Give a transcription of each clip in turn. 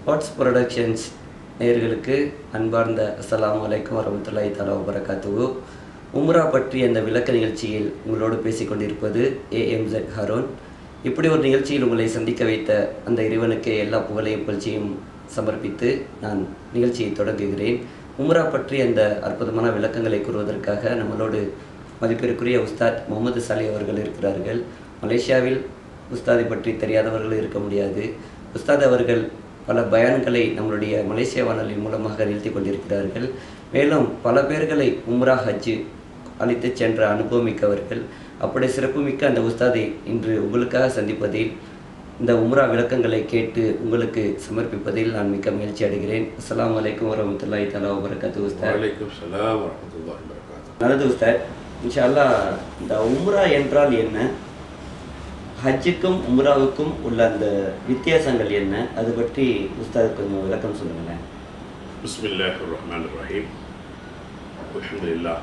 Watts productions நேயர்களுக்கு அன்பார்ந்த அஸ்ஸலாமு அலைக்கும் வரமத்துல்லாஹி தஆலா வபரகாத்துஹு உம்ரா பற்றி அந்த விளக்க நிகழ்ச்சியில் உங்களோடு பேசிக்கொண்டிருப்பது ஏஎம்செட் ஹரோன் இப்படி ஒரு நிகழ்ச்சியில் உங்களை சந்திக்க வைத்த அந்த இறைவனுக்கு எல்லா புகழையும் புகழ்ச்சியும் சமர்ப்பித்து நான் நிகழ்ச்சியை தொடங்குகிறேன் உம்ரா பற்றி அந்த அற்புதமான விளக்கங்களை கூறுவதற்காக நம்மளோடு மதிப்பிற்குரிய உஸ்தாத் முகமது சாலி அவர்கள் இருக்கிறார்கள் மலேசியாவில் உஸ்தாதை பற்றி தெரியாதவர்கள் இருக்க முடியாது உஸ்தாத் அவர்கள் பல பயான்களை நம்மளுடைய மலேசிய வானொலி மூலமாக நிறுத்தி கொண்டிருக்கிறார்கள் மேலும் பல பேர்களை உம்ரா ஹஜ்ஜு அழைத்து சென்ற அனுபவமிக்கவர்கள் அப்படி சிறப்புமிக்க அந்த உஸ்தாதை இன்று உங்களுக்காக சந்திப்பதில் இந்த உம்ரா விளக்கங்களை கேட்டு உங்களுக்கு சமர்ப்பிப்பதில் நான் மிக்க மகிழ்ச்சி அடைகிறேன் அஸ்ஸலாமு அலைக்கும் வரமத்துல்லாஹி தஆலா வபரகாத்து உஸ்தாத் வலைக்கும் சலாம் வரமத்துல்லாஹி வபரகாத்துஹு நல்லது உஸ்தாத் இன்ஷா அல்லாஹ் இந்த உம்ரா என்றால் என்ன ஹஜ்ஜுக்கும் உம்ராவுக்கும் உள்ள அந்த வித்தியாசங்கள் என்ன அது பற்றி உஸ்தாத் கொஞ்சம் விளக்கம் சொல்லுங்களேன் பிஸ்மில்லாஹிர் ரஹ்மானிர் ரஹீம் அல்ஹம்துலில்லாஹ்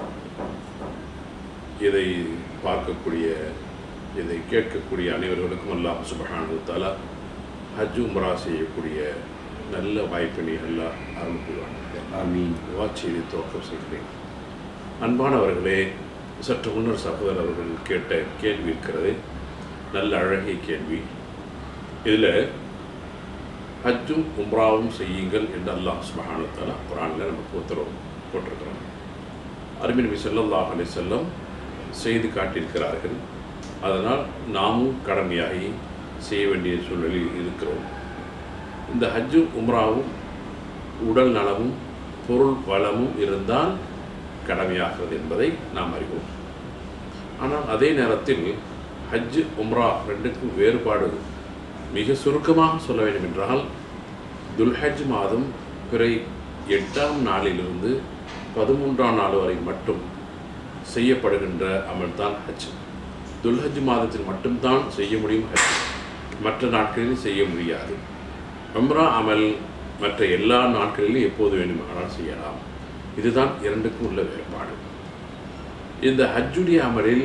இதை பார்க்கக்கூடிய இதை கேட்கக்கூடிய அனைவர்களுக்கும் அல்லாஹ் சுப்ஹானஹு தஆலா ஹஜ் உம்ரா செய்யக்கூடிய நல்ல வாய்ப்பினை அல்லாஹ் அருள் புரிவானாக ஆமீன் வாட்சியை துவக்கம் செய்கிறேன் அன்பானவர்களே சற்று முன்னர் சகோதரர் அவர்கள் கேட்ட கேள்வி இருக்கிறது நல்ல அழகிய கேள்வி இதில் ஹஜ்ஜும் உம்ராவும் செய்யுங்கள் என்று அல்லாஹ் சுபஹானத்தாலா குரானில் நமக்கு உத்தரவு போட்டிருக்கிறோம் அருமை நபி ஸல்லல்லாஹு அலைஹி வஸல்லம் செய்து காட்டியிருக்கிறார்கள் அதனால் நாமும் கடமையாகி செய்ய வேண்டிய சூழலில் இருக்கிறோம் இந்த ஹஜ்ஜும் உம்ராவும் உடல் நலமும் பொருள் வளமும் இருந்தால் கடமையாகிறது என்பதை நாம் அறிவோம் ஆனால் அதே நேரத்தில் ஹஜ் உம்ரா ரெண்டுக்கும் வேறுபாடு மிக சுருக்கமாக சொல்ல வேண்டும் என்றால் துல்ஹஜ் மாதம் பிறை எட்டாம் நாளிலிருந்து பதிமூன்றாம் நாள் வரை மட்டும் செய்யப்படுகின்ற அமல்தான் ஹஜ் துல்ஹஜ் மாதத்தில் மட்டும்தான் செய்ய முடியும் ஹஜ் மற்ற நாட்களில் செய்ய முடியாது உம்ரா அமல் மற்ற எல்லா நாட்களிலும் எப்போது வேண்டுமானால் செய்யலாம் இதுதான் இரண்டுக்கும் உள்ள வேறுபாடு இந்த ஹஜ்ஜுடைய அமலில்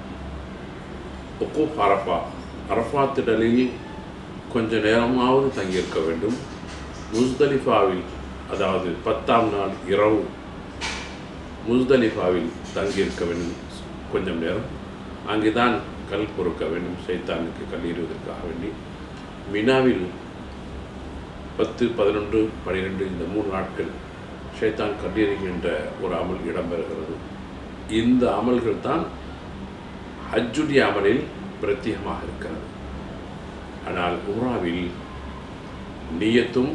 ஒக்கூப் அரஃபா அரஃபா திடலில் கொஞ்ச நேரமாவது தங்கியிருக்க வேண்டும் முஸ்தலிஃபாவில் அதாவது பத்தாம் நாள் இரவு முஸ்தலிஃபாவில் தங்கியிருக்க வேண்டும் கொஞ்சம் நேரம் அங்கே தான் கல் பொறுக்க வேண்டும் சைத்தானுக்கு கல்லீறுவதற்காக வேண்டி மினாவில் பத்து பதினொன்று பனிரெண்டு இந்த மூணு நாட்கள் ஷைத்தான் கல்லீறுகின்ற ஒரு அமல் இடம்பெறுகிறது இந்த அமல்கள் தான் ஹஜ்ஜுடைய அமலில் பிரத்யேகமாக இருக்கிறது ஆனால் உம்ராவில் நியத்தும்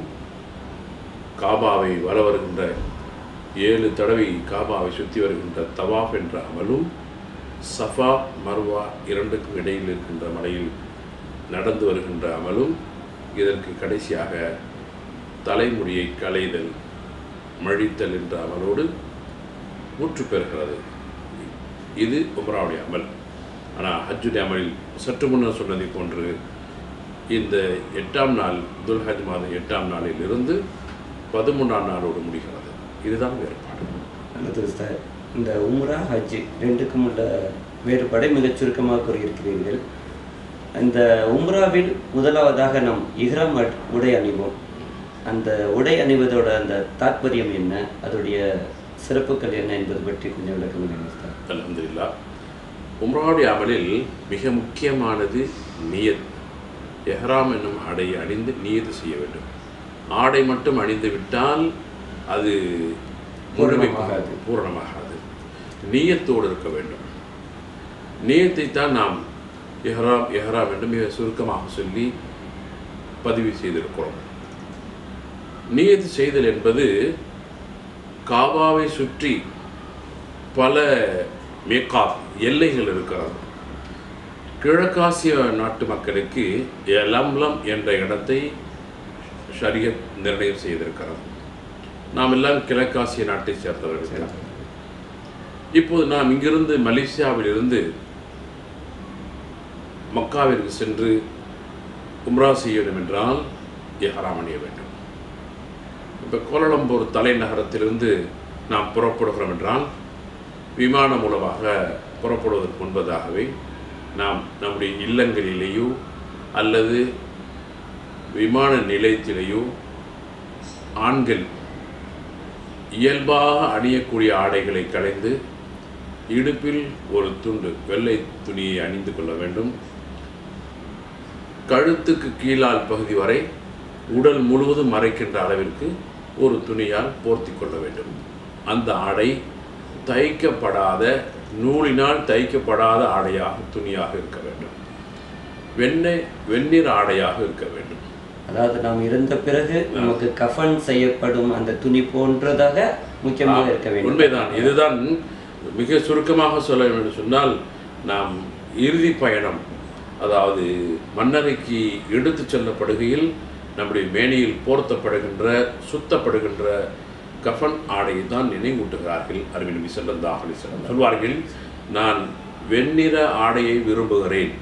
காபாவை வர வருகின்ற ஏழு தடவை காபாவை சுற்றி வருகின்ற தவாப் என்ற அமலும் சஃபா மர்வா இரண்டுக்கும் இடையில் இருக்கின்ற மலையில் நடந்து வருகின்ற அமலும் இதற்கு கடைசியாக தலைமுடியை களைதல் மழித்தல் என்ற அமலோடு முற்று பெறுகிறது இது உம்ராவுடைய அமல் ஆனால் ஹஜ்ஜுடைய அமலில் சற்று முன்னர் சொன்னதை போன்று இந்த எட்டாம் நாள் துல்ஹஜ் மாதம் எட்டாம் நாளில் இருந்து பதிமூன்றாம் நாளோடு முடிகிறது இதுதான் வேறுபாடு நல்லது உஸ்தாத் இந்த உம்ரா ஹஜ் ரெண்டுக்கும் உள்ள வேறுபாடை மிகச் சுருக்கமாக கூறியிருக்கிறீர்கள் இந்த உம்ராவில் முதலாவதாக நாம் இஹ்ராம் அட்- உடை அணிவோம் அந்த உடை அணிவதோட அந்த தாத்பரியம் என்ன அதோடைய சிறப்புகள் என்ன என்பது பற்றி கொஞ்சம் விளக்கம் கொடுங்க உஸ்தாத் அல்ஹம்துலில்லா உம்ராவுடைய அமலில் மிக முக்கியமானது நியத் எஹ்ராம் என்னும் ஆடையை அணிந்து நியத்து செய்ய வேண்டும் ஆடை மட்டும் அணிந்து விட்டால் அது முழுமை பூரணமாகாது. பூரணமாகாது நியத்தோடு இருக்க வேண்டும் நியத்தை தான் நாம் எஹ்ராம் எஹ்ராம் என்று மிக சுருக்கமாக சொல்லி பதிவு செய்திருக்கிறோம் நியத்து செய்தல் என்பது காபாவை சுற்றி பல மேக்காப் எல்லைகள் இருக்கிறது கிழக்காசிய நாட்டு மக்களுக்கு எலம்லம் என்ற இடத்தை ஷரியத் நிர்ணயம் செய்திருக்கிறது நாம் எல்லாம் கிழக்காசிய நாட்டை சேர்ந்தவர்கள் இப்போது நாம் இங்கிருந்து மலேசியாவிலிருந்து மக்காவிற்கு சென்று உம்ரா செய்ய வேண்டும் என்றால் எஹராம் அணிய வேண்டும் இப்போ கோலாலம்பூர் தலைநகரத்திலிருந்து நாம் புறப்படுகிறோம் என்றால் விமானம் மூலமாக புறப்படுவதற்கு முன்பதாகவே நாம் நம்முடைய இல்லங்களிலேயோ அல்லது விமான நிலையத்திலேயோ ஆண்கள் இயல்பாக அணியக்கூடிய ஆடைகளை களைந்து இடுப்பில் ஒரு துண்டு வெள்ளை துணியை அணிந்து கொள்ள வேண்டும் கழுத்துக்கு கீழால் பகுதி வரை உடல் முழுவதும் மறைக்கின்ற அளவிற்கு ஒரு துணியால் போர்த்தி கொள்ள வேண்டும் அந்த ஆடை தைக்கப்படாத நூலினால் தைக்கப்படாத ஆடையாக துணியாக இருக்க வேண்டும் வெண்ணெய் வெந்நீர் ஆடையாக இருக்க வேண்டும் அதாவது நாம் இறந்த பிறகு நமக்கு கஃன் செய்யப்படும் அந்த துணி போன்றதாக முக்கியமாக இருக்க வேண்டும் உண்மைதான் இதுதான் மிக சுருக்கமாக சொல்ல வேண்டும் சொன்னால் நாம் இறுதி பயணம் அதாவது மன்னரைக்கு எடுத்துச் செல்லப்படுகையில் நம்முடைய மேனியில் போர்த்தப்படுகின்ற சுத்தப்படுகின்ற கஃன் ஆடையை தான் நினைவூட்டுகிறார்கள் அருமை நபி ஸல்லல்லாஹு அலைஹி வஸல்லம் சொல்வார்கள் நான் வெண்ணிற ஆடையை விரும்புகிறேன்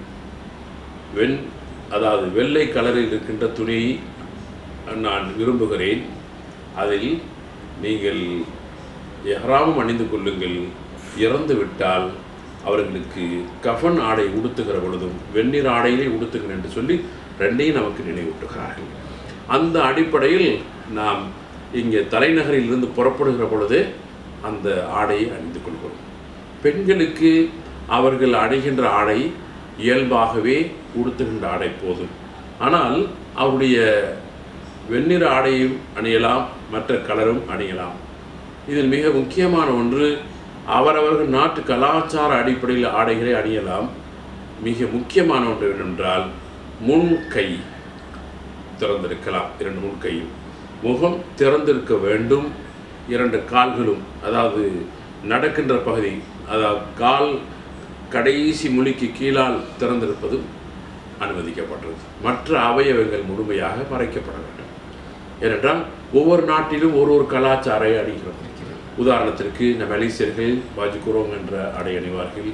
வெண் அதாவது வெள்ளை கலரில் இருக்கின்ற துணியை நான் விரும்புகிறேன் அதில் நீங்கள் எஹ்ராமும் அணிந்து கொள்ளுங்கள் இறந்து விட்டால் அவர்களுக்கு கஃன் ஆடை உடுத்துகிற பொழுதும் வெந்நீர் ஆடையிலே உடுத்துங்கள் என்று சொல்லி ரெண்டையும் நமக்கு நினைவூட்டுகிறார்கள் அந்த அடிப்படையில் நாம் இங்கே தலைநகரில் இருந்து புறப்படுகிற பொழுது அந்த ஆடையை அணிந்து கொள்கிறோம் பெண்களுக்கு அவர்கள் அணிகின்ற ஆடை இயல்பாகவே உடுத்துகின்ற ஆடை போதும் ஆனால் அவருடைய வெண்ணிற ஆடையும் அணியலாம் மற்ற கலரும் அணியலாம் இதில் மிக முக்கியமான ஒன்று அவரவர்கள் நாட்டு கலாச்சார அடிப்படையில் ஆடைகளை அணியலாம் மிக முக்கியமான ஒன்று என்னென்றால் முன் கை திறந்திருக்கலாம் இரண்டு முன் கையும் முகம் திறந்திருக்க வேண்டும் இரண்டு கால்களும் அதாவது நடக்கின்ற பகுதி அதாவது கால் கடைசி முழிக்கு கீழால் திறந்திருப்பதும் அனுமதிக்கப்பட்டது மற்ற அவயவங்கள் முழுமையாக மறைக்கப்பட வேண்டும் ஏனென்றால் ஒவ்வொரு நாட்டிலும் ஒரு ஒரு கலாச்சார அணிகிறோம் உதாரணத்திற்கு நம்ம மலேசியர்கள் பாஜிகுரோங் என்ற ஆடை அணிவார்கள்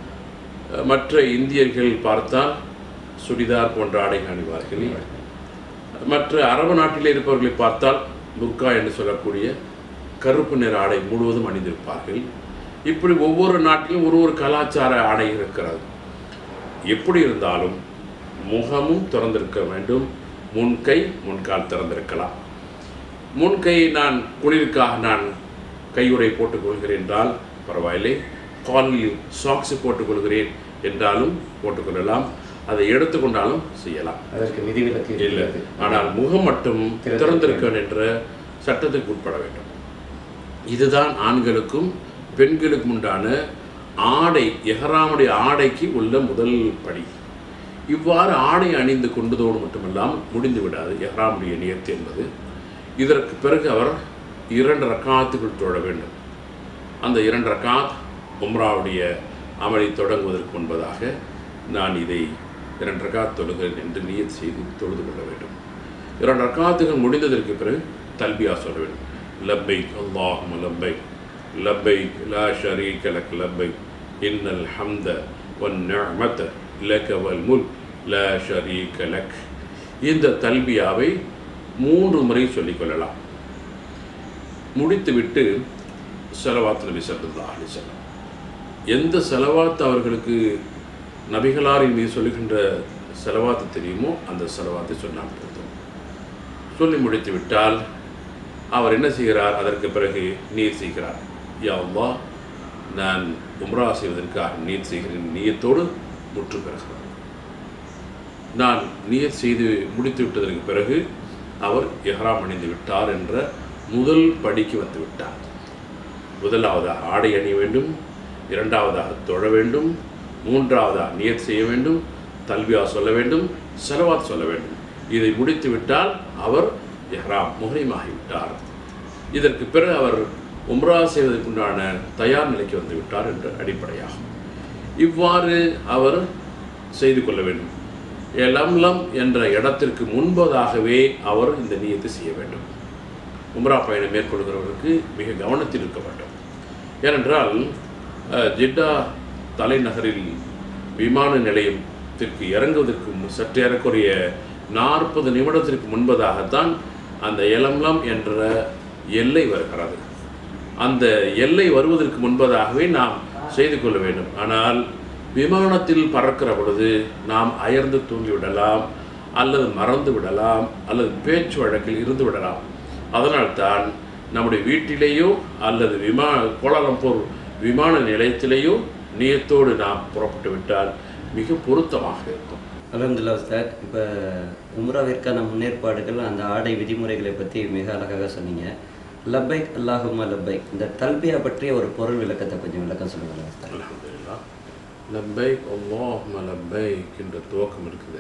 அஹ் மற்ற இந்தியர்கள் பார்த்தால் சுடிதார் போன்ற ஆடைகள் அணிவார்கள் மற்ற அரபு நாட்டில் இருப்பவர்களை பார்த்தால் புர்கா என்று சொல்லக்கூடிய கருப்பு நிற ஆடை முழுவதும் அணிந்திருப்பார்கள் இப்படி ஒவ்வொரு நாட்டிலும் ஒரு ஒரு கலாச்சார ஆடை இருக்கிறது எப்படி இருந்தாலும் முகமும் திறந்திருக்க வேண்டும் முன்கை முன்கால் திறந்திருக்கலாம் முன்கையை நான் குளிருக்காக நான் கையுறை போட்டுக்கொள்கிறேன் என்றால் பரவாயில்லை காலில் சாக்ஸ் போட்டுக்கொள்கிறேன் என்றாலும் போட்டுக்கொள்ளலாம் அதை எடுத்துக்கொண்டாலும் செய்யலாம் அதற்கு விதிவிலக்கு இல்லை இருக்கிறது ஆனால் முகம் மட்டும் திறந்திருக்க திறந்திருக்க என்ற சட்டத்துக்கு உட்பட வேண்டும் இதுதான் ஆண்களுக்கும் பெண்களுக்கும் உண்டான ஆடை எஹராமுடைய ஆடைக்கு உள்ள முதல் படி இவ்வாறு ஆடை அணிந்து கொண்டதோடு மட்டுமல்லாமல் முடிந்து விடாது எஹ்ராமுடைய நியத்து என்பது இதற்கு பிறகு அவர் இரண்டு ரக்காத்துகள் தொழ வேண்டும் அந்த இரண்டு ரக்காத் உம்ராவுடைய அமலை தொடங்குவதற்கு முன்பதாக நான் இதை இரண்டு ரக்காத் தொழுகிறேன் என்று நியத் செய்து தொழுது கொள்ள வேண்டும் இரண்டு ரக்காத்துகள் முடிந்ததற்கு பிறகு தல்பியா சொல்ல வேண்டும் லப்பைக் அல்லாஹும் லப்பைக் லப்பைக் லா ஷரீக லக் லப்பைக் இன்னல் ஹம்த வன் நிஅமத லக வல் முல்க் லா ஷரீக லக் இந்த தல்பியாவை மூன்று முறை சொல்லிக்கொள்ளலாம் முடித்துவிட்டு செலவாத் நபி ஸல்லல்லாஹு அலைஹி வஸல்லம் எந்த செலவாத் அவர்களுக்கு நபிகளாரின் மீது சொல்லுகின்ற செலவாத்து தெரியுமோ அந்த செலவாத்தை சொன்னால் போதும் சொல்லி முடித்து விட்டால் அவர் என்ன செய்கிறார் அதற்கு பிறகு நீர் செய்கிறார் யா அல்லாஹ் நான் உம்ரா செய்வதற்காக நீர் செய்கிறேன் நீயத்தோடு முற்று பெறுகிறார் நான் நியத் செய்து முடித்து விட்டதற்கு பிறகு அவர் எஹ்ராம் அணிந்து விட்டார் என்ற முதல் படிக்கு வந்து விட்டார் முதலாவதாக ஆடை அணிய வேண்டும் இரண்டாவதாக தொழ வேண்டும் மூன்றாவதாக நியத் செய்ய வேண்டும் தல்வியா சொல்ல வேண்டும் செலவாத் சொல்ல வேண்டும் இதை முடித்து விட்டால் அவர் எஹ்ராம் முஹரிமாகிவிட்டார் இதற்கு பிறகு அவர் உம்ரா செய்வதற்குண்டான தயார் நிலைக்கு வந்து விட்டார் என்ற அடிப்படையாகும் இவ்வாறு அவர் செய்து கொள்ள வேண்டும் லம்லம் என்ற இடத்திற்கு முன்பதாகவே அவர் இந்த நியத்தை செய்ய வேண்டும் உம்ரா பயணம் மேற்கொள்கிறவருக்கு மிக கவனத்தில் இருக்க வேண்டும் ஏனென்றால் அஹ், ஜிட்டா தலைநகரில் விமான நிலையத்திற்கு இறங்குவதற்கு மு- சற்று ஏறக்குறைய நாற்பது நிமிடத்திற்கு முன்பதாகத்தான் அந்த எலம்லம் என்ற எல்லை வருகிறது அந்த எல்லை வருவதற்கு முன்பதாகவே நாம் செய்து கொள்ள வேண்டும் ஆனால் விமானத்தில் பறக்கிற பொழுது நாம் அயர்ந்து தூங்கிவிடலாம் அல்லது மறந்து விடலாம் அல்லது பேச்சு வழக்கில் இருந்து விடலாம் அதனால்தான் நம்முடைய வீட்டிலேயோ அல்லது விமான கோலாலம்பூர் விமான நிலையத்திலேயோ நியத்தோடு நாம் புறப்பட்டு விட்டால் மிக பொருத்தமாக இருக்கும் அலமதுல்லா சார் இப்போ உம்ராவிற்கான முன்னேற்பாடுகள் அந்த ஆடை விதிமுறைகளை பற்றி மிக அழகாக சொன்னீங்க லப்பைக் அல்லாஹுமா லப்பைக் இந்த தல்பியா பற்றிய ஒரு பொருள் விளக்கத்தை கொஞ்சம் விளக்கம் சொல்லுங்களேன் சார் அல்ஹம்துலில்லாஹ் லப்பைக் அல்லாஹும்ம லப்பைக் என்ற துவக்கம் இருக்குது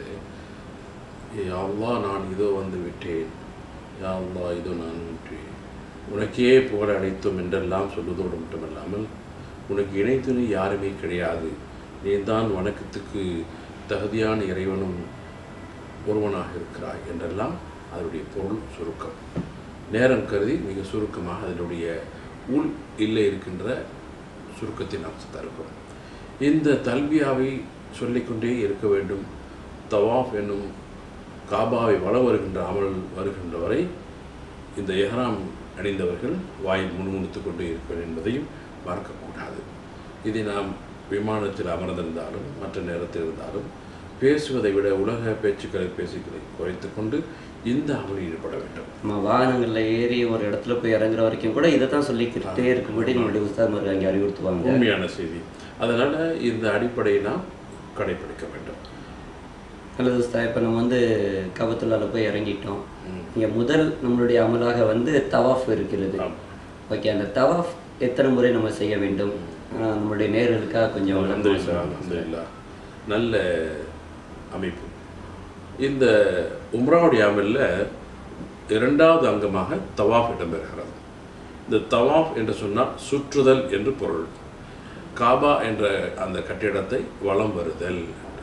யா அல்லாஹ் நான் இதோ வந்து விட்டேன் யா அல்லாஹ் இதோ நான் விட்டேன் உனக்கே புகழ் அனைத்தும் என்றெல்லாம் சொல்வதோடு மட்டுமல்லாமல் உனக்கு இணைத்துணை யாருமே கிடையாது நீ தான் வணக்கத்துக்கு தகுதியான இறைவனும் ஒருவனாக இருக்கிறாய் என்றெல்லாம் அதனுடைய பொருள் சுருக்கம் நேரம் கருதி மிக சுருக்கமாக அதனுடைய உள் இல்லை இருக்கின்ற சுருக்கத்தை நாம் தருகிறோம் இந்த தல்பியாவை சொல்லிக்கொண்டே இருக்க வேண்டும் தவாஃப் என்னும் காபாவை வள வருகின்ற அமல் வருகின்ற வரை இந்த எஹ்ராம் அணிந்தவர்கள் வாயில் முணுமுணுத்து கொண்டே இருக்க வேண்டும் என்பதையும் மறக்கக்கூடாது இதை நாம் விமானத்தில் அமர்ந்திருந்தாலும் மற்ற நேரத்தில் இருந்தாலும் பேசுவதை விட உலக பேச்சுக்களை பேச்சுக்களை குறைத்து கொண்டு இந்த அமலில் ஈடுபட வேண்டும் நம்ம வாகனங்களில் ஏறி ஒரு இடத்துல போய் இறங்குற வரைக்கும் கூட இதை தான் சொல்லிக்கிட்டே இருக்கும்படி நம்மளுடைய உஸ்தாத்மார்கள் அங்கே அறிவுறுத்துவாங்க உண்மையான செய்தி அதனால் இந்த அடிப்படையை நாம் கடைபிடிக்க வேண்டும் அல்லது உஸ்தாத் இப்போ நம்ம வந்து கபத்துள்ளால போய் இறங்கிட்டோம் ம். இங்கே முதல் நம்மளுடைய அமலாக வந்து தவாஃப் இருக்கிறது ஆம். ஓகே அந்த தவாஃப் எத்தனை முறை நம்ம செய்ய வேண்டும் ஆஹ் நம்மளுடைய நேர்களுக்காக கொஞ்சம் விளக்கம் அல்ஹம்துலில்லாஹ், அல்ஹம்துலில்லாஹ். நல்ல அமைப்பு இந்த உம்ராவுடைய அமலில் இரண்டாவது அங்கமாக தவாஃப் இடம்பெறுகிறது இந்த தவாஃப் என்று சொன்னால் சுற்றுதல் என்று பொருள் காபா என்ற அந்த கட்டிடத்தை வலம் வருதல்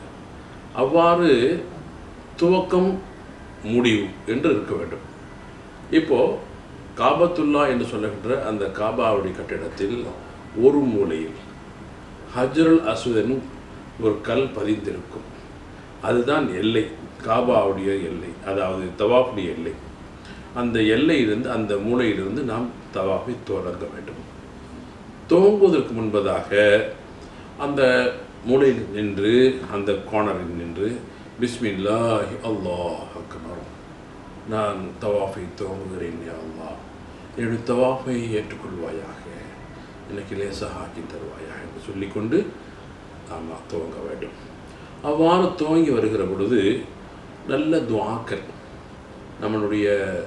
அவ்வாறு துவக்கம் முடிவு என்று இருக்க வேண்டும் இப்போ காபத்துல்லா என்று சொல்லுகின்ற அந்த காபாவுடைய கட்டிடத்தில் ஒரு மூலையில் ஹஜ்ருல் அஸ்வதன் ஒரு கல் பதிந்திருக்கும் அதுதான் எல்லை காபாவுடைய எல்லை அதாவது தவாஃபுடைய எல்லை அந்த எல்லையிலிருந்து அந்த மூலையிலிருந்து நாம் தவாஃபை தொடங்க வேண்டும் துவங்குவதற்கு முன்பதாக அந்த மூலையில் நின்று அந்த கோணரில் நின்று பிஸ்மில்லாஹி அல்லாஹ் அக்பர் நான் தவாஃபை துவங்குகிறேன் யா அல்லாஹ் என்னுடைய தவாஃபை ஏற்றுக்கொள்வாயாக எனக்கு லேசாக ஆக்கி தருவாயாக என்று சொல்லிக்கொண்டு நாம் துவங்க வேண்டும் அவ்வாறு துவங்கி வருகிற பொழுது நல்ல துவாக்கள் நம்மளுடைய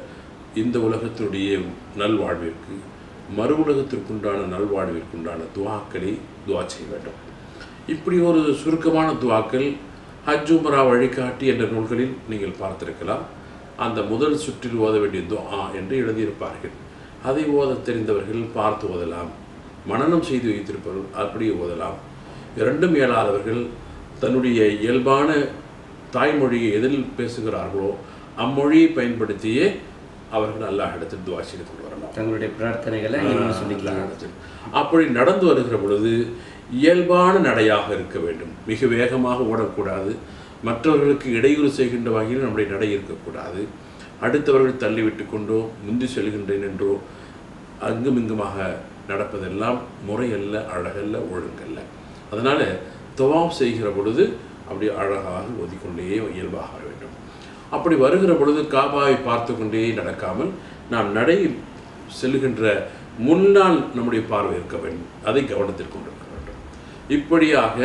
இந்த உலகத்தினுடைய நல்வாழ்விற்கு மறு உலகத்திற்குண்டான நல்வாழ்விற்குண்டான துவாக்களை துவா செய்ய வேண்டும் இப்படி ஒரு சுருக்கமான துவாக்கள் ஹஜ் உம்ரா வழிகாட்டி என்ற நூல்களில் நீங்கள் பார்த்திருக்கலாம் அந்த முதல் சுற்றில் ஓத வேண்டிய துஆ என்று எழுதியிருப்பார்கள் அதை ஓத தெரிந்தவர்கள் பார்த்து ஓதலாம் மனனம் செய்து வைத்திருப்பவர்கள் அப்படியே ஓதலாம் இரண்டும் இயலாதவர்கள் தன்னுடைய இயல்பான தாய்மொழியை எதில் பேசுகிறார்களோ அம்மொழியை பயன்படுத்தியே அவர்கள் அல்லாஹ் இடத்தில் துவா செய்து கொண்டு வரலாம் தங்களுடைய பிரார்த்தனைகளை இன்னும் சொல்லிக்கலாம் நடந்தது. அப்படி நடந்து வருகிற பொழுது இயல்பான நடையாக இருக்க வேண்டும் மிக வேகமாக ஓடக்கூடாது மற்றவர்களுக்கு இடையூறு செய்கின்ற வகையில் நம்முடைய நடை இருக்கக்கூடாது அடுத்தவர்கள் தள்ளிவிட்டு கொண்டோ முந்தி செல்கின்றேன் என்றோ அங்குமிங்குமாக நடப்பதெல்லாம் முறையல்ல அழகல்ல ஒழுங்கல்ல அதனால துவாப் செய்கிற பொழுது அப்படி அழகாக ஓதிக்கொண்டே இயல்பாக வர வேண்டும் அப்படி வருகிற பொழுது காபாவை பார்த்து கொண்டே நடக்காமல் நாம் நடை செல்கின்ற முன்னால் நம்முடைய பார்வை இருக்க வேண்டும் அதை கவனத்தில் கொண்டிருக்க வேண்டும் இப்படியாக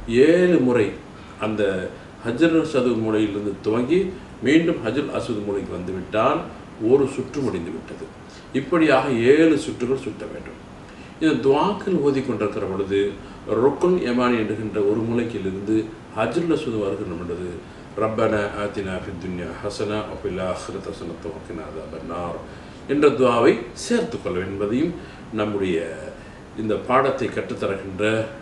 ஏழு முறை அந்த ஹஜர் சது மூலையிலிருந்து துவங்கி மீண்டும் ஹஜர் அசுது மூலைக்கு வந்துவிட்டால் ஒரு சுற்று முடிந்து விட்டது இப்படியாக ஏழு சுற்றுகள் சுற்ற வேண்டும் இந்த துவாக்கள் ஓதி கொண்டிருக்கிற பொழுது ருக்குன் யமானி என்கின்ற ஒரு மூலைக்கிலிருந்து ஹஜ்ருல் அசுது வருகின்ற பொழுது ரப்பன ஆத்தினா ஃபித் துன்யா ஹசனா ஒஃபில் ஆஹ்ரத் ஹசனத்து வக்கினா அதாபன்னார் என்ற துவாவை சேர்த்து கொள்ள என்பதையும் நம்முடைய இந்த பாடத்தை கற்றுத்தருகின்ற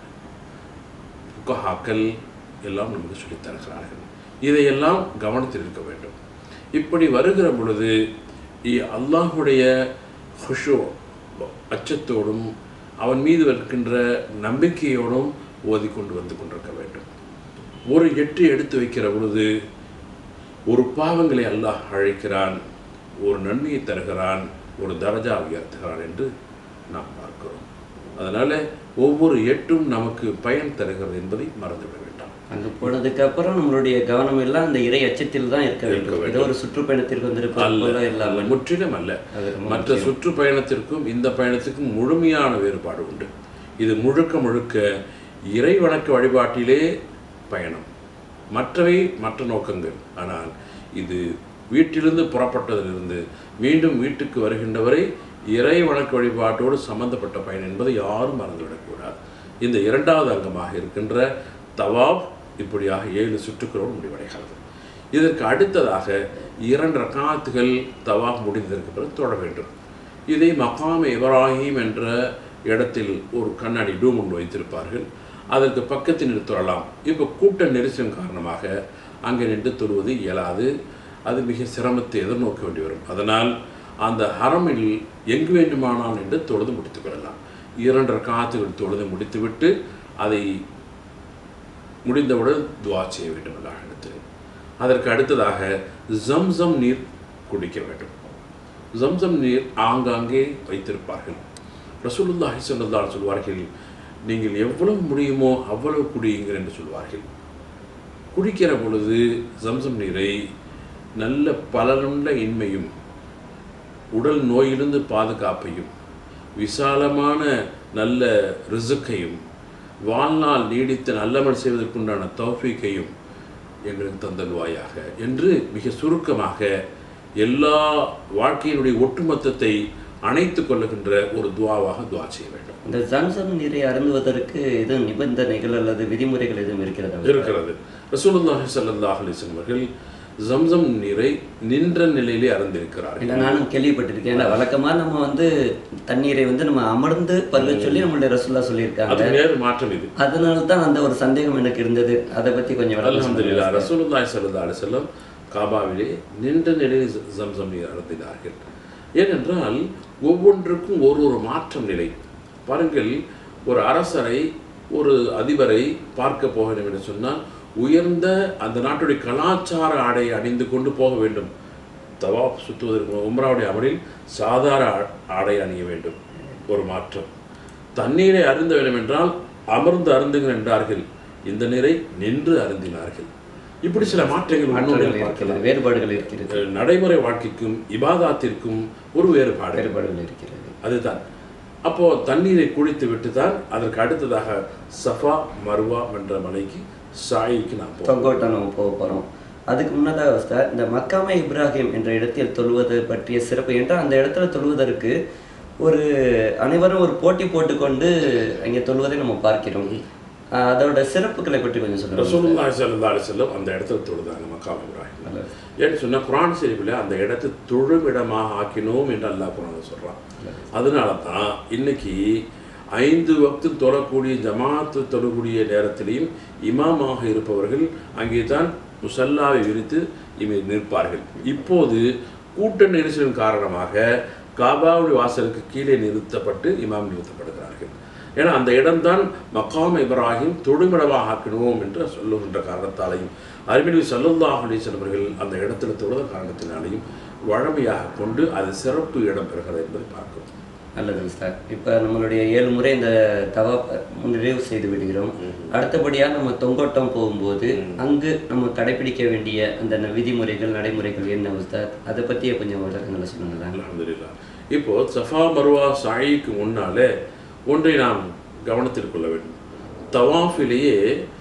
புக்கஹாக்கள் எல்லாம் நமக்கு சொல்லித் தருகிறார்கள் இதையெல்லாம் கவனத்தில் இருக்க வேண்டும் இப்படி வருகிற பொழுது இ- அல்லாஹுடைய ஹுஷோ அச்சத்தோடும் அவன் மீது இருக்கின்ற நம்பிக்கையோடும் ஓதிக்கொண்டு வந்து கொண்டிருக்க வேண்டும் ஒரு எட்டு எடுத்து வைக்கிற பொழுது ஒரு பாவங்களை அல்லாஹ் அழைக்கிறான் ஒரு நன்மையை தருகிறான் ஒரு தரஜா உயர்த்துகிறான் என்று நாம் பார்க்கிறோம் அதனால் ஒவ்வொரு எட்டும் நமக்கு பயன் தருகிறது என்பதை மறந்துவிட வேண்டாம் அங்க போனதுக்கு அப்புறம் நம்மளுடைய கவனம் எல்லாம் அந்த இறை அச்சத்தில் தான் இருக்க வேண்டும் ஏதோ ஒரு சுற்றுப்பயணத்திற்கு வந்திருப்பது போல இல்லாமல் முற்றிலும் அல்ல அது ரொம்ப மற்ற சுற்றுப்பயணத்திற்கும் இந்த பயணத்திற்கும் முழுமையான வேறுபாடு உண்டு இது முழுக்க முழுக்க இறை வணக்க வழிபாட்டிலே பயணம் மற்றவை மற்ற நோக்கங்கள் ஆனால் இது வீட்டிலிருந்து புறப்பட்டதிலிருந்து மீண்டும் வீட்டுக்கு வருகின்றவரை இறை வணக்க வழிபாட்டோடு சம்பந்தப்பட்ட பயணம் என்பதை யாரும் மறந்துவிடக்கூடாது இந்த இரண்டாவது அங்கமாக இருக்கின்ற தவாப் இப்படியாக ஏழு சுற்றுக்களோடு முடிவடைகிறது இதற்கு அடுத்ததாக இரண்டு ரகாத்துகள் தவாப் முடிந்ததற்கு பிறகு தொழ வேண்டும் இதை மகாம் இப்ராஹிம் என்ற இடத்தில் ஒரு கண்ணாடி டூம் ஒன்று வைத்திருப்பார்கள் அதற்கு பக்கத்தில் நின்று தொழலாம் இப்போ கூட்ட நெரிசல் காரணமாக அங்கே நின்று தொழுவது இயலாது அது மிக சிரமத்தை எதிர்நோக்க வேண்டி வரும் அதனால் அந்த ஹரமில் எங்கு வேண்டுமானால் நின்று தொழுது முடித்துக் கொள்ளலாம் இரண்டு ரகாத்துகள் தொழுது முடித்துவிட்டு அதை முடிந்தவுடன் துவா செய்ய வேண்டும் அல்லாஹிடத்தில் அதற்கு அடுத்ததாக ஜம்சம் நீர் குடிக்க வேண்டும் ஜம்சம் நீர் ஆங்காங்கே வைத்திருப்பார்கள் ரசூலுல்லாஹி ஸல்லல்லாஹு சொல்வார்கள் நீங்கள் எவ்வளவு முடியுமோ அவ்வளவு குடியுங்கள் என்று சொல்வார்கள் குடிக்கிற பொழுது ஜம்சம் நீரை நல்ல பலனுள்ள இன்மையும் உடல் நோயிலிருந்து பாதுகாப்பையும் விசாலமான நல்ல ரிசுக்கையும் வாழ்நாள் நீடித்த நல்லமல் செய்வதற்குண்டான தௌஃபீக்கையும் எங்களுக்கு தந்தல்வாயாக என்று மிக சுருக்கமாக எல்லா வாழ்க்கையினுடைய ஒட்டுமொத்தத்தை அணைத்து கொள்ளுகின்ற ஒரு துவாவாக துவா செய்ய வேண்டும் இந்த ஜம்சம் நீரை அருந்துவதற்கு எதுவும் நிபந்தனைகள் அல்லது விதிமுறைகள் எதுவும் இருக்கிறதா இருக்கிறது ரசூலுல்லாஹி ஸல்லல்லாஹு அலைஹி வஸல்லம் அவர்கள் ஜம்சம் நீரை நின்ற நிலையிலே அறந்திருக்கிறார்கள் இல்லை நானும் கேள்விப்பட்டிருக்கேன் ஏன்னா வழக்கமா நம்ம வந்து தண்ணீரை வந்து நம்ம அமர்ந்து பருக சொல்லி நம்மளுடைய ரசூல்லா சொல்லியிருக்காங்க அது நேர் மாற்றம் இது அதனால தான் அந்த ஒரு சந்தேகம் எனக்கு இருந்தது அதை பத்தி கொஞ்சம் விளக்கம் அல்ஹம்துலில்லாஹ் ரசூலுல்லாஹி ஸல்லல்லாஹு அலைஹி வஸல்லம் காபாவிலே நின்ற நிலையில் ஜ- ஜம்சம் நீர் அருந்தினார்கள் ஏனென்றால் ஒவ்வொன்றுக்கும் ஒரு ஒரு மாற்றம் நிலை பாருங்கள் ஒரு அரசரை ஒரு அதிபரை பார்க்க போக வேண்டும் என்று சொன்னால் உயர்ந்த அந்த நாட்டுடைய கலாச்சார ஆடையை அணிந்து கொண்டு போக வேண்டும் தவாப் சுற்றுவதற்கு உம்ராவுடைய அமலில் சாதாரண ஆ- ஆடை அணிய வேண்டும் ஒரு மாற்றம் தண்ணீரை அருந்த வேண்டும் என்றால் அமர்ந்து அருந்துங்கள் என்றார்கள் இந்த நீரை நின்று அருந்தினார்கள் இப்படி சில மாற்றங்கள் மாற்றங்கள் முன்னோடிகள் பார்க்கலாம் இருக்கிறது வேறுபாடுகள் இருக்கிறது அஹ் நடைமுறை வாழ்க்கைக்கும் இபாதாத்திற்கும் ஒரு வேறுபாடு வேறுபாடுகள் இருக்கிறது அதுதான் அப்போ தண்ணீரை குடித்து விட்டு தான் அதற்கு அடுத்ததாக சஃபா மர்வா என்ற மலைக்கு சாயிக்கு நாம் போவோம் தொங்கோட்டம் நம்ம போக போகிறோம் அதுக்கு முன்னதாக உஸ்தாத் இந்த மக்காமே இப்ராஹிம் என்ற இடத்தில் தொழுவது பற்றிய சிறப்பு என்றால் அந்த இடத்துல தொழுவதற்கு ஒரு அனைவரும் ஒரு போட்டி போட்டுக்கொண்டு அங்கே தொழுவதை நம்ம பார்க்கிறோம் ஆஹ் அதோட சிறப்புகளை பற்றி கொஞ்சம் சொல்லுங்கள் ரசூலுல்லாஹி ஸல்லல்லாஹு அலைஹி வஸல்லம் அந்த இடத்துல தொழுதாங்க மக்காம் இப்ராஹிம் ஏன்னு சொன்னா குரான் ஷெரீஃபில் அந்த இடத்தை தொழுமிடமாக ஆக்கினோம் என்று அல்லாஹ் குரான் சொல்றான் அதனால தான் இன்னைக்கு ஐந்து வக்து தொழக்கூடிய ஜமாத்து தொழக்கூடிய நேரத்திலையும் இமாமாக இருப்பவர்கள் அங்கே தான் முசல்லாவை விரித்து இமை நிற்பார்கள் இப்போது கூட்ட நெரிசலின் காரணமாக காபாவுடைய வாசலுக்கு கீழே நிறுத்தப்பட்டு இமாம் நிறுத்தப்படுகிறார்கள் ஏன்னா அந்த இடம்தான் மக்காம் இப்ராஹிம் தொழுமிடமாக ஆக்கிடுவோம் என்று சொல்லுகின்ற காரணத்தாலையும் அறிவிலி சல்லுல்லாஹ் அலிஸ்வன் அவர்கள் அந்த இடத்துல தொழுத காரணத்தினாலையும் வழமையாக கொண்டு அது சிறப்பு இடம் பெறுகிறது என்பதை பார்க்கிறோம் நல்லது சார் இப்போ நம்மளுடைய ஏழு முறை இந்த தவா நிறைவு செய்து விடுகிறோம் அடுத்தபடியாக நம்ம தொங்கோட்டம் போகும்போது அங்கு நம்ம கடைபிடிக்க வேண்டிய அந்த ந- விதிமுறைகள் நடைமுறைகள் என்ன உஸ்தாத் அதை பற்றிய கொஞ்சம் விளக்கங்களை சொல்லுங்களேன் அல்ஹம்துலில்லாஹ் இப்போ சஃபா மருவா சாயிக்கு முன்னாலே ஒன்றை நாம் கவனத்தில் கொள்ள வேண்டும் தவாஃபிலேயே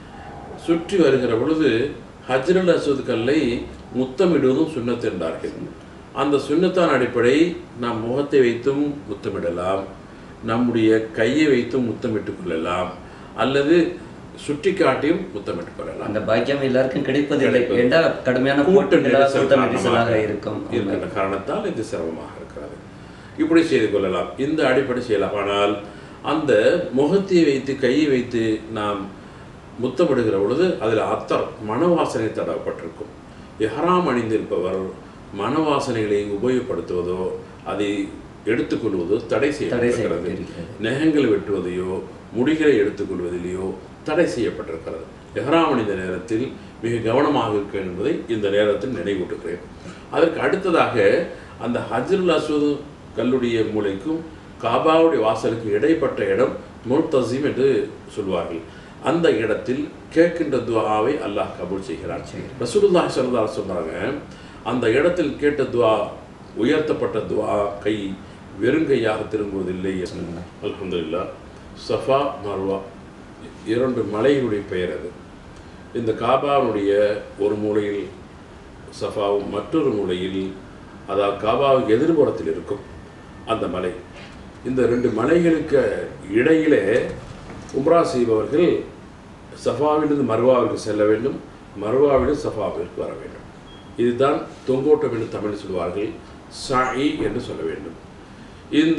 சுற்றி வருகிற பொழுது ஹஜ்ரல் அஸ்வத் கல்லை முத்தமிடுவதும் சுன்னத் என்றார்கள் அந்த சுன்னத்தான அடிப்படை நாம் முகத்தை வைத்தும் முத்தமிடலாம் நம்முடைய கையை வைத்தும் முத்தமிட்டுக் கொள்ளலாம் அல்லது சுட்டி காட்டியும் முத்தமிட்டுக் கொள்ளலாம் அந்த பாக்கியம் எல்லாருக்கும் கிடைப்பதில்லை ஏண்டா கடுமையான கூட்ட போட்டிகளாக நெரிசல் கூட்ட நெரிசலாக காரணமாக இருக்கும் இருக்கின்ற காரணத்தால் இது சிரமமாக இருக்கிறது இப்படி செய்து கொள்ளலாம் இந்த அடிப்படை செய்யலாம் ஆனால் அந்த முகத்தை வைத்து கையை வைத்து நாம் முத்தமிடுகிற பொழுது அதில் அத்தர் மனவாசனை தடவப்பட்டிருக்கும் எஹராம் அணிந்திருப்பவர் மனவாசனைகளை உபயோகப்படுத்துவதோ அதை எடுத்துக்கொள்வதோ தடை தடை செய்யப்பட்டிருக்கிறது செய்யப்பட்டிருக்கிறது நகங்களை வெட்டுவதையோ முடிகளை எடுத்துக்கொள்வதிலேயோ தடை செய்யப்பட்டிருக்கிறது எஹராம் அணிந்த நேரத்தில் மிக கவனமாக இருக்க வேண்டும் என்பதை இந்த நேரத்தில் நினைவூட்டுகிறேன் அதற்கு அடுத்ததாக அந்த ஹஜ்ருல் அஸ்வத் கல்லுடைய மூலைக்கும் காபாவுடைய வாசலுக்கு இடைப்பட்ட இடம் முல்தசீம் என்று சொல்வார்கள் அந்த இடத்தில் கேட்கின்ற துஆவை அல்லாஹ் கபூல் செய்கிறான் செய்கிறான். ரசூலுல்லாஹி ஸல்லல்லாஹு அலைஹி சொன்னாங்க அந்த இடத்தில் கேட்ட துஆ உயர்த்தப்பட்ட துஆ கை வெறுங்கையாக திரும்புவதில்லை அல்ஹம்துலில்லாஹ் சஃபா மர்வா இரண்டு மலைகளுடைய பெயர் அது இந்த காபாவுடைய ஒரு மூலையில் சஃபாவும் மற்றொரு மூலையில் அதாவது காபாவுக்கு எதிர்புறத்தில் இருக்கும் அந்த மலை இந்த ரெண்டு மலைகளுக்கு இடையிலே உம்ரா செய்பவர்கள் சஃபாவிலிருந்து மர்வாவிற்கு செல்ல வேண்டும் மர்வாவிலிருந்து சஃபாவிற்கு வர வேண்டும் இதுதான் தொங்கோட்டம் என்று தமிழில் சொல்வார்கள் சாயி என்று சொல்ல வேண்டும் இந்த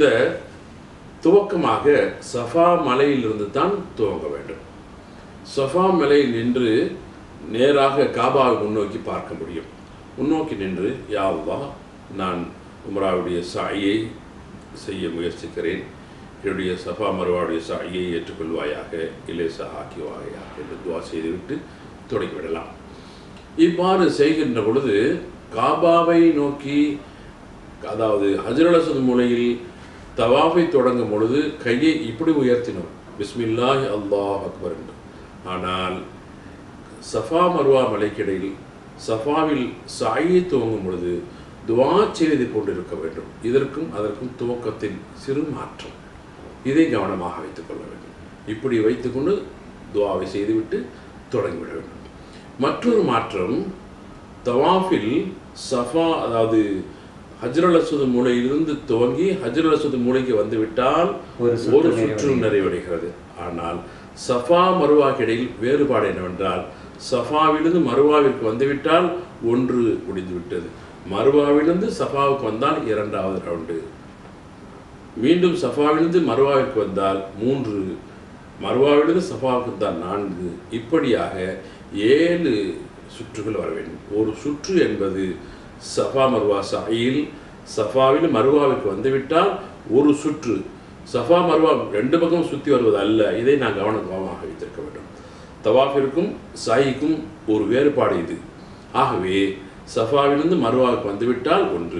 துவக்கமாக சஃபா மலையிலிருந்து தான் துவங்க வேண்டும் சஃபா மலையில் நின்று நேராக காபாவை முன்னோக்கி பார்க்க முடியும் முன்னோக்கி நின்று யா அல்லாஹ் நான் உம்ராவுடைய சாயை செய்ய முயற்சிக்கிறேன் என்னுடைய சஃபா மருவாவுடைய சாயை ஏற்றுக்கொள்வாயாக இலேசா ஆக்கிவாயாக என்று துவா செய்துவிட்டு தொடங்கிவிடலாம் இவ்வாறு செய்கின்ற பொழுது காபாவை நோக்கி அதாவது ஹஜரலசது மூலையில் தவாஃபை தொடங்கும் பொழுது கையை இப்படி உயர்த்தினோம் பிஸ்மில்லாஹ் அல்லாஹ் அக்பர் என்று ஆனால் சஃபா மருவா மலைக்கிடையில் சஃபாவில் சாயை துவங்கும் பொழுது துவா செய்து கொண்டிருக்க வேண்டும் இதற்கும் அதற்கும் துவக்கத்தின் சிறு மாற்றம் இதை கவனமாக வைத்துக் கொள்ள வேண்டும் இப்படி வைத்துக்கொண்டு துவாவை செய்துவிட்டு தொடங்கிவிட வேண்டும் மற்றொரு மாற்றம் தவாஃபில் சஃபா அதாவது ஹஜ்ரல் அசுது மூலையிலிருந்து துவங்கி ஹஜ்ரல் அசுது மூலைக்கு வந்துவிட்டால் ஒரு சுற்று ஒரு சுற்று நிறைவடைகிறது ஆனால் சஃபா மருவாக்கு இடையில் வேறுபாடு என்னவென்றால் சஃபாவிலிருந்து மருவாவிற்கு வந்துவிட்டால் ஒன்று முடிந்துவிட்டது மருவாவிலிருந்து சஃபாவுக்கு வந்தால் இரண்டாவது ரவுண்டு மீண்டும் சஃபாவிலிருந்து மருவாவிற்கு வந்தால் மூன்று மருவாவிலிருந்து சஃபாவுக்கு வந்தால் நான்கு இப்படியாக ஏழு சுற்றுகள் வர வேண்டும் ஒரு சுற்று என்பது சஃபா மருவா சாயில் சஃபாவில் மருவாவிற்கு வந்துவிட்டால் ஒரு சுற்று சஃபா மருவா ரெண்டு பக்கம் சுற்றி வருவது அல்ல இதை நான் கவனமாக வைத்திருக்க வேண்டும் தவாஃபிற்கும் சாயிக்கும் ஒரு வேறுபாடு இது ஆகவே சஃபாவிலிருந்து மருவாவுக்கு வந்துவிட்டால் ஒன்று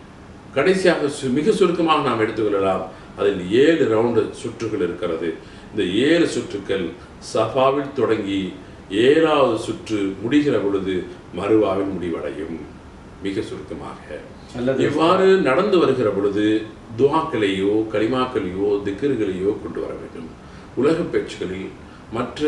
கடைசியாக சு- மிக சுருக்கமாக நாம் எடுத்துக்கொள்ளலாம் அதில் ஏழு ரவுண்டு சுற்றுகள் இருக்கிறது இந்த ஏழு சுற்றுக்கள் சஃபாவில் தொடங்கி ஏழாவது சுற்று முடிகிற பொழுது மறுவாவில் முடிவடையும் மிக சுருக்கமாக நல்லது. இவ்வாறு நடந்து வருகிற பொழுது துவாக்களையோ கலிமாக்களையோ திக்கர்களையோ கொண்டு வர வேண்டும் உலகப் பேச்சுகளில் மற்ற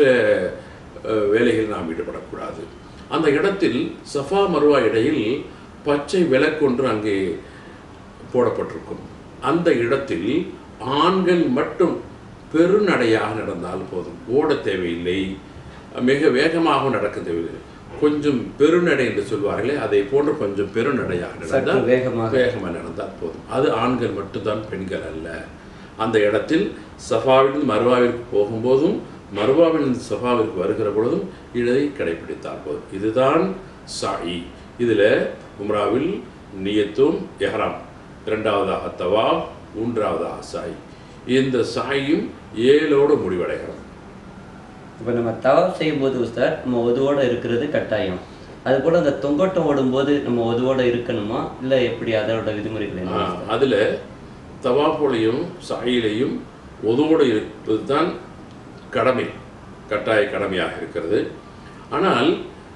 அஹ், வேலைகளில் நாம் ஈடுபடக்கூடாது அந்த இடத்தில் சஃபா மருவா இடையில் பச்சை விளக்கொன்று அங்கே போடப்பட்டிருக்கும் அந்த இடத்தில் ஆண்கள் மட்டும் பெருநடையாக நடந்தால் போதும் ஓட தேவையில்லை மிக வேகமாக நடக்க தேவையில்லை கொஞ்சம் பெருநடை என்று சொல்வார்களே அதை போன்று கொஞ்சம் பெருநடையாக சற்று நடந்தால் வேகமாக வேகமாக நடந்தால் போதும் அது ஆண்கள் மட்டும்தான் பெண்கள் அல்ல அந்த இடத்தில் சஃபாவிலிருந்து மருவாவிற்கு போகும்போதும் மருவாவிலிருந்து சஃபாவிற்கு வருகிற பொழுதும் இதை கடைபிடித்தால் போதும் இதுதான் சாயி இதில் உம்ராவில் நியத்தும் எஹ்ராம் இரண்டாவதாக தவா மூன்றாவதாக சாய் இந்த சாயும் ஏழோடு முடிவடைகிறது இப்போ நம்ம தவாப் செய்யும்போது உஸ்தாத் நம்ம ஒதுவோட இருக்கிறது கட்டாயம் அது போல அந்த தொங்கோட்டம் ஓடும்போது நம்ம ஒதுவோட இருக்கணுமா இல்லை எப்படி அதோட விதிமுறைகள் என்ன ஆ, உஸ்தாத்? அதுல தவாஃபுலையும் சாயிலையும் ஒதுவோடு இருப்பது தான் கடமை கட்டாய கடமையாக இருக்கிறது ஆனால்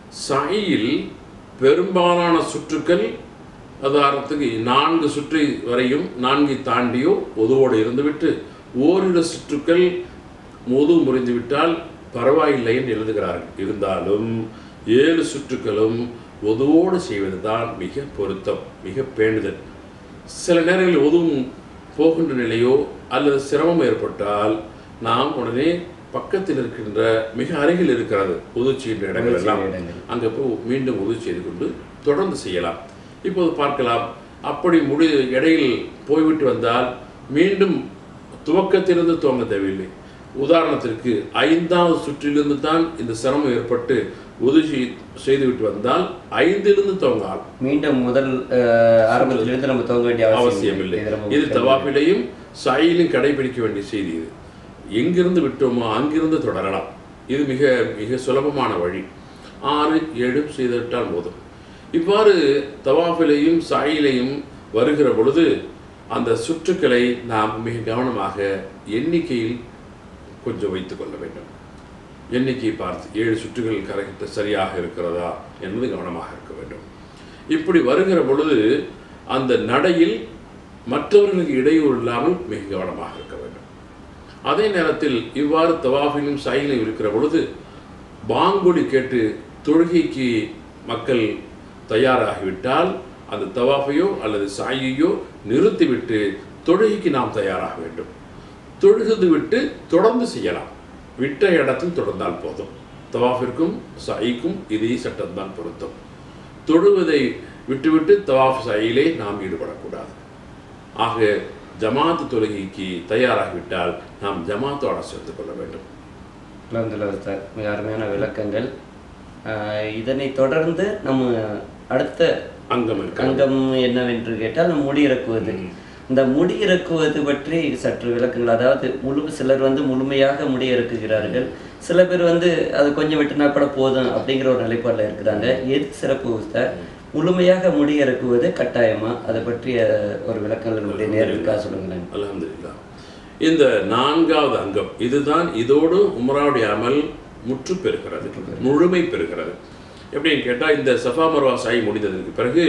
சாயில் பெரும்பாலான சுற்றுக்கள் உதாரணத்துக்கு நான்கு சுற்றை வரையும் நான்கை தாண்டியோ ஒதுவோடு இருந்துவிட்டு ஓரிரு சுற்றுக்கள் முது முறிந்துவிட்டால் பரவாயில்லை என்று எழுதுகிறார்கள் இருந்தாலும் ஏழு சுற்றுக்களும் ஒதுவோடு செய்வது தான் மிக பொருத்தம் மிக பேணுதல் சில நேரங்களில் ஒதுவும் போகின்ற நிலையோ அல்லது சிரமம் ஏற்பட்டால் நாம் உடனே பக்கத்தில் இருக்கின்ற மிக அருகில் இருக்கிறது உதவி செய்கின்ற இடங்கள் உதவி எல்லாம் செய்கிற இடங்கள். அங்கே போய் மீண்டும் உதவி செய்து கொண்டு தொடர்ந்து செய்யலாம் இப்போது பார்க்கலாம் அப்படி முடி இடையில் போய்விட்டு வந்தால் மீண்டும் துவக்கத்திலிருந்து துவங்க தேவையில்லை உதாரணத்திற்கு ஐந்தாவது சுற்றிலிருந்து தான் இந்த சிரமம் ஏற்பட்டு உதவி செய்துவிட்டு வந்தால் ஐந்திலிருந்து துவங்கலாம் மீண்டும் முதல் அஹ், ஆரம்பத்திலிருந்து நம்ம துவங்க வேண்டிய அவசியம் இல்லை இது ரொம்ப இது முக்கியம். தவாஃபிலையும் சாயிலும் கடைபிடிக்க வேண்டிய செய்தி இது எங்கிருந்து விட்டோமோ அங்கிருந்து தொடரலாம் இது மிக மிக சுலபமான வழி ஆறு ஏழு செய்துவிட்டால் போதும் இவ்வாறு தவாஃபிலையும் சாயிலையும் வருகிற பொழுது அந்த சுற்றுக்களை நாம் மிக கவனமாக எண்ணிக்கையில் கொஞ்சம் வைத்துக் கொள்ள வேண்டும் எண்ணிக்கை பார்த்து ஏழு சுற்றுகள் கரெக்ட் சரியாக இருக்கிறதா என்பது கவனமாக இருக்க வேண்டும் இப்படி வருகிற பொழுது அந்த நடையில் மற்றவர்களுக்கு இடையூறு இல்லாமல் மிக கவனமாக இருக்க வேண்டும் அதே நேரத்தில் இவ்வாறு தவாஃபிலும் சாயிலும் இருக்கிற பொழுது பாங்குடி கேட்டு தொழுகைக்கு மக்கள் தயாராகிவிட்டால் அந்த தவாஃபையோ அல்லது சாயையோ நிறுத்திவிட்டு தொழுகைக்கு நாம் தயாராக வேண்டும் தொழுகுது விட்டு தொடர்ந்து செய்யலாம் விட்ட இடத்தில் தொடர்ந்தால் போதும் தவாஃபிற்கும் சாயிக்கும் இதே சட்டம்தான் பொருத்தம் தொழுவதை விட்டுவிட்டு தவாஃப் சாயிலே நாம் ஈடுபடக்கூடாது ஆக ஜமாத்து தொழுகைக்கு தயாராகிவிட்டால் நாம் ஜமாத்தோட சேர்ந்து கொள்ள வேண்டும் அலமதுல்லா உஸ்தாத் மிக அருமையான விளக்கங்கள் ஆஹ் இதனை தொடர்ந்து நம்ம அடுத்த அங்கம் இருக்க அங்கம் என்னவென்று கேட்டால் நம்ம முடி இறக்குவது இந்த முடி இறக்குவது பற்றி சற்று விளக்குங்கள் அதாவது முழு சிலர் வந்து முழுமையாக முடி இறக்குகிறார்கள் சில பேர் வந்து அது கொஞ்சம் விட்டுனா கூட போதும் அப்படிங்கிற ஒரு நிலைப்பாடில் இருக்கிறாங்க எது சிறப்பு உஸ்தாத் முழுமையாக முடி இறக்குவது கட்டாயமா அதை பற்றிய ஒரு விளக்கங்கள் நம்முடைய நேர்களுக்காக சொல்லுங்களேன் அல்ஹம்துலில்லாஹ் இந்த நான்காவது அங்கம் இதுதான் இதோடு உம்ராவுடைய அமல் முற்று பெறுகிறது முழுமை பெறுகிறது எப்படின்னு கேட்டால் இந்த சஃபா மர்வா சாய் முடிந்ததற்கு பிறகு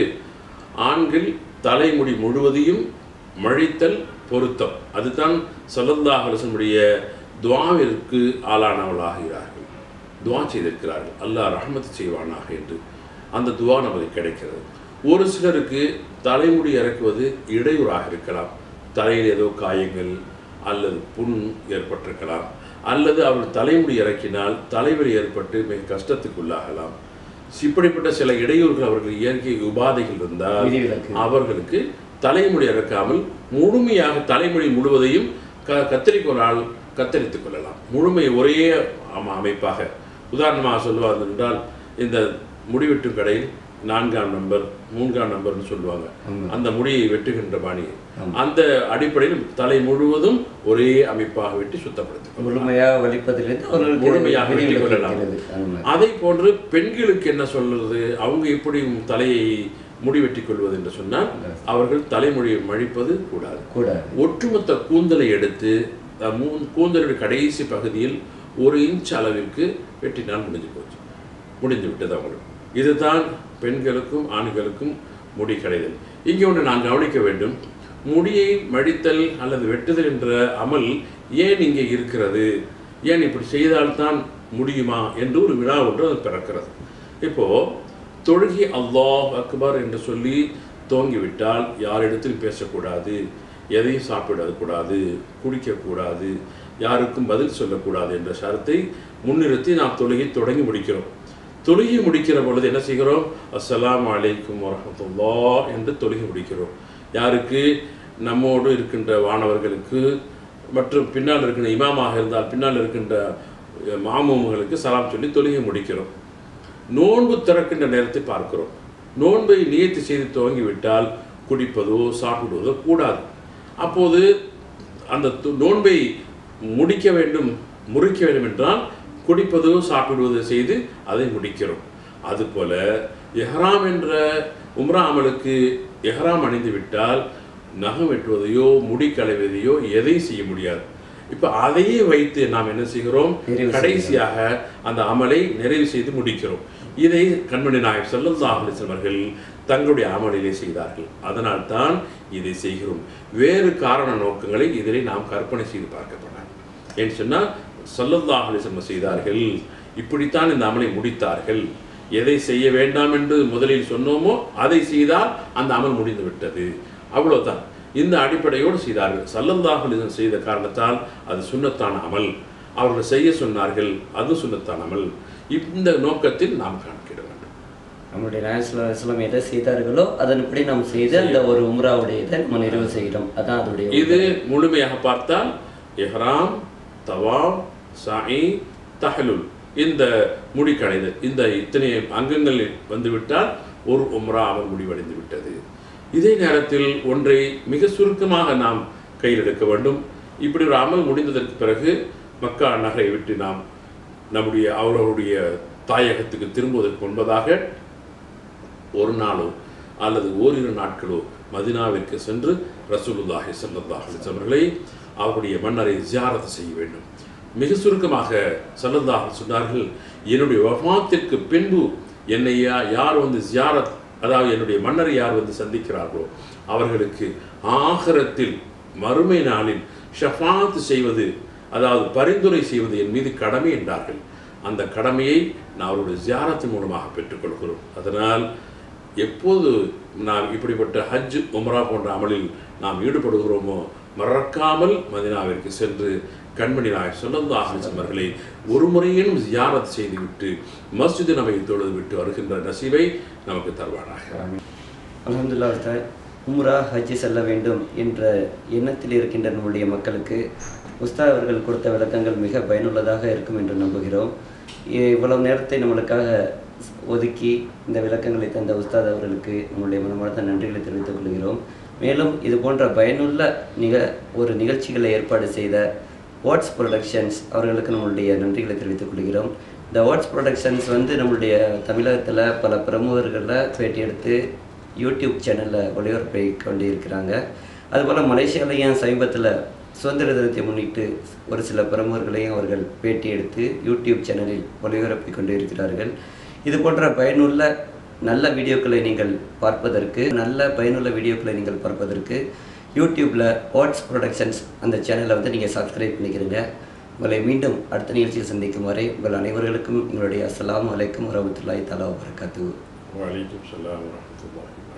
ஆண்கள் தலைமுடி முழுவதையும் மழித்தல் பொருத்தம் அதுதான் சல்லல்லாஹு அலைஹி வஸல்லம்-உடைய துவாவிற்கு ஆளானவளாகிறார்கள் துவா செய்திருக்கிறார்கள் அல்லாஹ் ரஹ்மத் செய்வானாக என்று அந்த துவா நமக்கு கிடைக்கிறது ஒரு சிலருக்கு தலைமுடி இறக்குவது இடையூறாக இருக்கலாம் தலையில் ஏதோ காயங்கள் அல்லது புண் ஏற்பட்டிருக்கலாம் அல்லது அவர்கள் தலைமுடி இறக்கினால் தலைவலி ஏற்பட்டு மிக கஷ்டத்துக்குள்ளாகலாம் இப்படிப்பட்ட சில இடையூறுகள் அவர்கள் இயற்கை உபாதைகள் இருந்தால் விதிவிலக்கு அவர்களுக்கு தலைமுடி இறக்காமல் முழுமையாக தலைமுடி முழுவதையும் க கத்தரிக்கோலால் கத்தரித்துக் கொள்ளலாம் முழுமை ஒரே அம- அமைப்பாக உதாரணமாக சொல்லுவாங்க என்றால் இந்த முடிவெட்டும் கடையில் நான்காம் நம்பர் மூன்றாம் நம்பர்னு சொல்லுவாங்க ஆமா. அந்த முடியை வெட்டுகின்ற பாணி அந்த அடிப்படையில் தலை முழுவதும் ஒரே அமைப்பாக வெட்டி சுத்தப்படுத்திக் கொள்ளலாம். முழுமையாக வலிப்பதிலிருந்து அவர்களுக்கு முழுமையாக விதிவிலக்கு வெட்டிக் கொள்ளலாம். இருக்கிறது. அந்த மாதிரி. அதை போன்று பெண்களுக்கு என்ன சொல்றது அவங்க எப்படி தலையை முடி வெட்டிக் கொள்வது என்று சொன்னால் அவர்கள் தலைமுடியை மழிப்பது கூடாது கூடாது ஒட்டுமொத்த கூந்தலை எடுத்து அஹ், மூ- கூந்தலுடைய கடைசி பகுதியில் ஒரு இன்ச் அளவிற்கு வெட்டினால் முடிஞ்சு போச்சு முடிந்து விட்டது அவங்களுக்கு இதுதான் பெண்களுக்கும் ஆண்களுக்கும் முடி கடைதல் இங்கே ஒன்று நான் கவனிக்க வேண்டும் முடியை மடித்தல் அல்லது வெட்டுதல் என்ற அமல் ஏன் இங்கே இருக்கிறது ஏன் இப்படி செய்தால்தான் முடியுமா என்று ஒரு விழா ஒன்று அது பிறக்கிறது இப்போ தொழுகி அல்லாஹ் அக்பர் என்று சொல்லி துவங்கிவிட்டால் யாரிடத்தில் பேசக்கூடாது எதையும் சாப்பிடக்கூடாது குடிக்கக்கூடாது யாருக்கும் பதில் சொல்லக்கூடாது என்ற ஷரத்தை முன்னிறுத்தி நாம் தொழுகை தொடங்கி முடிக்கிறோம் தொழுகை முடிக்கிற பொழுது என்ன செய்கிறோம் அஸ்ஸலாமு அலைக்கும் வரஹ்மத்துல்லாஹ் என்று தொழுகை முடிக்கிறோம் யாருக்கு நம்மோடு இருக்கின்ற வானவர்களுக்கு மற்றும் பின்னால் இருக்கின்ற இமாமாக இருந்தால் பின்னால் இருக்கின்ற அஹ், மாமூம்களுக்கு சலாம் சொல்லி தொழுகை முடிக்கிறோம் நோன்பு திறக்கின்ற நேரத்தை பார்க்கிறோம் நோன்பை நியத்தி செய்து துவங்கிவிட்டால் குடிப்பதோ சாப்பிடுவதோ கூடாது அப்போது அந்த து- நோன்பை முடிக்க வேண்டும் முறிக்க வேண்டும் என்றால் குடிப்பதோ சாப்பிடுவதோ செய்து அதை முடிக்கிறோம் அதுபோல எஹ்ராம் என்ற உம்ரா அமலுக்கு எஹ்ராம் அணிந்து விட்டால் நகம் வெட்டுவதையோ முடி களைவதையோ எதையும் செய்ய முடியாது இப்போ அதையே வைத்து நாம் என்ன செய்கிறோம் நிறைவு கடைசியாக அந்த அமலை நிறைவு செய்து முடிக்கிறோம் இதை கண்மணி நாயகம் ஸல்லல்லாஹு அலைஹி வஸல்லம் அவர்கள் தங்களுடைய அமலிலே செய்தார்கள் அதனால் தான் இதை செய்கிறோம் வேறு காரண நோக்கங்களை இதிலே நாம் கற்பனை செய்து பார்க்கப்படாது ஏன்னு சொன்னால் ஸல்லல்லாஹு அலைஹி வஸல்லம் செய்தார்கள் இப்படித்தான் இந்த அமலை முடித்தார்கள் எதை செய்ய வேண்டாம் என்று முதலில் சொன்னோமோ அதை செய்தால் அந்த அமல் முடிந்து விட்டது அவ்வளவுதான் இந்த அடிப்படையோடு செய்தார்கள் ஸல்லல்லாஹு அலைஹி வஸல்லம் செய்த காரணத்தால் அது சுன்னத்தான அமல் அவர்கள் செய்ய சொன்னார்கள் அது சுன்னத்தான அமல் இந்த நோக்கத்தில் நாம் கணக்கிட வேண்டும் நம்முடைய நாயஸ்லாம் எதை செய்தார்களோ அதன்படி நாம் செய்து அந்த ஒரு உம்ராவுடைய இதை நம்ம நிறைவு செய்கிறோம் அதான் அதோடைய இது முழுமையாக பார்த்தால் இஹ்ராம் தவாப் சாயி தஹலுல் இந்த முடிக்கடைதல் இந்த இத்தனை அங்கங்கள் வந்துவிட்டால் ஒரு உம்ரா அமல் முடிவடைந்து விட்டது இதே நேரத்தில் ஒன்றை மிக சுருக்கமாக நாம் கையில் எடுக்க வேண்டும் இப்படி ஒரு அமல் முடிந்ததற்கு பிறகு மக்கா நகரை விட்டு நாம் நம்முடைய அவர்களுடைய தாயகத்துக்கு திரும்புவதற்கு முன்பதாக ஒரு நாளோ அல்லது ஓரிரு நாட்களோ மதினாவிற்கு சென்று ரசூலுல்லாஹி ஸல்லல்லாஹு அலைஹி வஸல்லம் அவர்களை அவருடைய மன்னரை ஜியாரத் செய்ய வேண்டும் மிக சுருக்கமாக சல்லல்லாஹ் சொன்னார்கள் என்னுடைய வஃபாத்திற்கு பின்பு என்னை யா- யார் வந்து ஜியாரத் அதாவது என்னுடைய மன்னரை யார் வந்து சந்திக்கிறார்களோ அவர்களுக்கு ஆகரத்தில் மறுமை நாளில் ஷஃபாத் செய்வது அதாவது பரிந்துரை செய்வது என் மீது கடமை என்றார்கள் அந்த கடமையை நான் அவருடைய ஜியாரத்தின் மூலமாக பெற்றுக்கொள்கிறோம் அதனால் எப்போது நாம் இப்படிப்பட்ட ஹஜ் உம்ரா போன்ற அமலில் நாம் ஈடுபடுகிறோமோ மறக்காமல் மதினாவிற்கு சென்று கண்மணி நாயர் சொல்லந்தாஹ் அவர்களை ஒரு முறையிலும் ஜியாரத் செய்துவிட்டு மஸ்ஜிது நபை தொழுது விட்டு வருகின்ற நசீவை நமக்கு தருவானாக அல்ஹம்துலில்லாஹ் உஸ்தாத் உம்ரா ஹஜ்ஜி செல்ல வேண்டும் என்ற எண்ணத்தில் இருக்கின்ற நம்முடைய மக்களுக்கு உஸ்தாத் அவர்கள் கொடுத்த விளக்கங்கள் மிக பயனுள்ளதாக இருக்கும் என்று நம்புகிறோம் இ- இவ்வளவு நேரத்தை நம்மளுக்காக ஒதுக்கி இந்த விளக்கங்களை தந்த உஸ்தாத் அவர்களுக்கு நம்முடைய மனமார்ந்த நன்றிகளை தெரிவித்துக் கொள்கிறோம் மேலும் இது போன்ற பயனுள்ள நிக ஒரு நிகழ்ச்சிகளை ஏற்பாடு செய்த வாட்ஸ் ப்ரொடக்ஷன்ஸ் அவர்களுக்கு நம்மளுடைய நன்றிகளை தெரிவித்துக் கொள்கிறோம் இந்த வாட்ஸ் ப்ரொடக்ஷன்ஸ் வந்து நம்மளுடைய தமிழகத்தில் பல பிரமுகர்களை பேட்டி எடுத்து யூடியூப் சேனலில் ஒளிபரப்பை கொண்டு இருக்கிறாங்க அதுபோல் மலேசியாலையும் சமீபத்தில் சுதந்திர தினத்தை முன்னிட்டு ஒரு சில பிரமுகர்களையும் அவர்கள் பேட்டி எடுத்து யூடியூப் சேனலில் ஒளிபரப்பி கொண்டு இருக்கிறார்கள் இது போன்ற பயனுள்ள நல்ல வீடியோக்களை நீங்கள் பார்ப்பதற்கு நல்ல பயனுள்ள வீடியோக்களை நீங்கள் பார்ப்பதற்கு யூடியூப்பில் வாட்ஸ் ப்ரொடக்ஷன்ஸ் அந்த சேனலை வந்து நீங்கள் சப்ஸ்கிரைப் பண்ணிக்கிறீங்க உங்களை மீண்டும் அடுத்த நிகழ்ச்சியில் சந்திக்கும் வரை உங்கள் அனைவர்களுக்கும் எங்களுடைய அஸ்ஸலாமு அலைக்கும் வரமத்துல்லாஹி தலா வரகாத்து வலைக்கும் சலாம் வரமத்துல்லாஹி